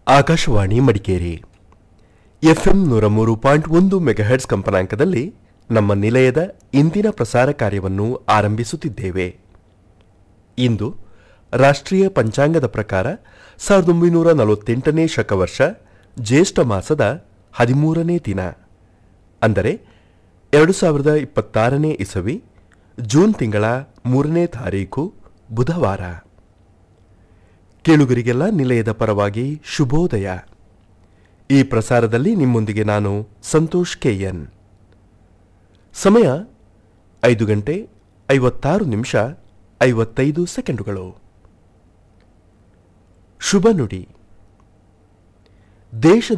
Akashvani Madikeri FM ನೂರ ಮೂರು point ಒಂದು ಮೆಗಾಹೆಡ್ಸ್ ಕಂಪನಾಂಕದಲ್ಲಿ ನಮ್ಮ ನಿಲಯದ ಇಂದಿನ ಪ್ರಸಾರ ಕಾರ್ಯವನ್ನು ಆರಂಭಿಸುತ್ತಿದ್ದೇವೆ ಇಂದು ರಾಷ್ಟ್ರೀಯ ಪಂಚಾಂಗದ ಪ್ರಕಾರ ಸಾವಿರದ ಒಂಬೈನೂರ ನಲವತ್ತೆಂಟನೇ ಶಕವರ್ಷ ಜ್ಯೇಷ್ಠ ಮಾಸದ ಹದಿಮೂರನೇ ದಿನ ಅಂದರೆ ಎರಡು ಸಾವಿರದ ಇಪ್ಪತ್ತಾರನೇ ಇಸವಿ ಜೂನ್ ತಿಂಗಳ ಮೂರನೇ ತಾರೀಕು ಬುಧವಾರ ಕೇಳುಗರಿಗೆಲ್ಲ ನಿಲಯದ ಪರವಾಗಿ ಶುಭೋದಯ ಈ ಪ್ರಸಾರದಲ್ಲಿ ನಿಮ್ಮೊಂದಿಗೆ ನಾನು ಸಂತೋಷ್ ಕೆಎನ್ ಸಮಯ ಐದು ಗಂಟೆ ಐವತ್ತಾರು ನಿಮಿಷ ಐವತ್ತೈದು ಸೆಕೆಂಡುಗಳು ಶುಭ ನುಡಿ ದೇಶದ